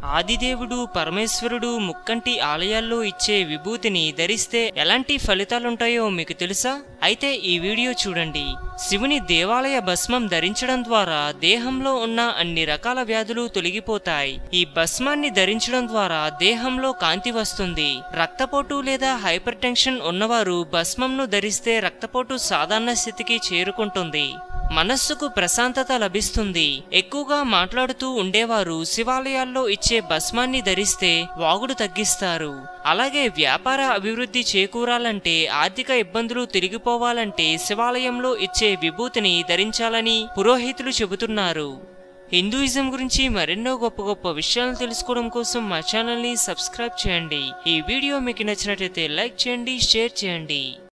ఆదిదేవుడు పరమేశ్వరుడు ముక్కంటి ఆలయాల్లో ఇచ్చే విభూతిని ధరిస్తే ఎలాంటి ఫలితాలుంటాయో మీకు తెలుసా అయితే ఈ వీడియో చూడండి శివుని దేవాలయ భస్మం ధరించడం ద్వారా దేహంలో ఉన్న అన్ని రకాల వ్యాధులు తొలగిపోతాయి ఈ భస్మాన్ని ధరించడం ద్వారా దేహంలో కాంతి వస్తుంది రక్తపోటు లేదా హైపర్ టెన్షన్ ఉన్నవారు భస్మంను ధరిస్తే రక్తపోటు సాధారణ స్థితికి చేరుకుంటుంది మనస్సుకు ప్రశాంతత లభిస్తుంది ఎక్కువగా మాట్లాడుతూ ఉండేవారు శివాలయాల్లో ఇచ్చే భస్మాన్ని ధరిస్తే వాగుడు తగ్గిస్తారు అలాగే వ్యాపార అభివృద్ధి చేకూరాలంటే ఆర్థిక ఇబ్బందులు తిరిగిపోవాలంటే శివాలయంలో ఇచ్చే విభూతిని ధరించాలని పురోహితులు చెబుతున్నారు హిందూయిజం గురించి మరెన్నో గొప్ప గొప్ప విషయాలను తెలుసుకోవడం కోసం మా ఛానల్ని సబ్స్క్రైబ్ చేయండి ఈ వీడియో మీకు నచ్చినట్లయితే లైక్ చేయండి షేర్ చేయండి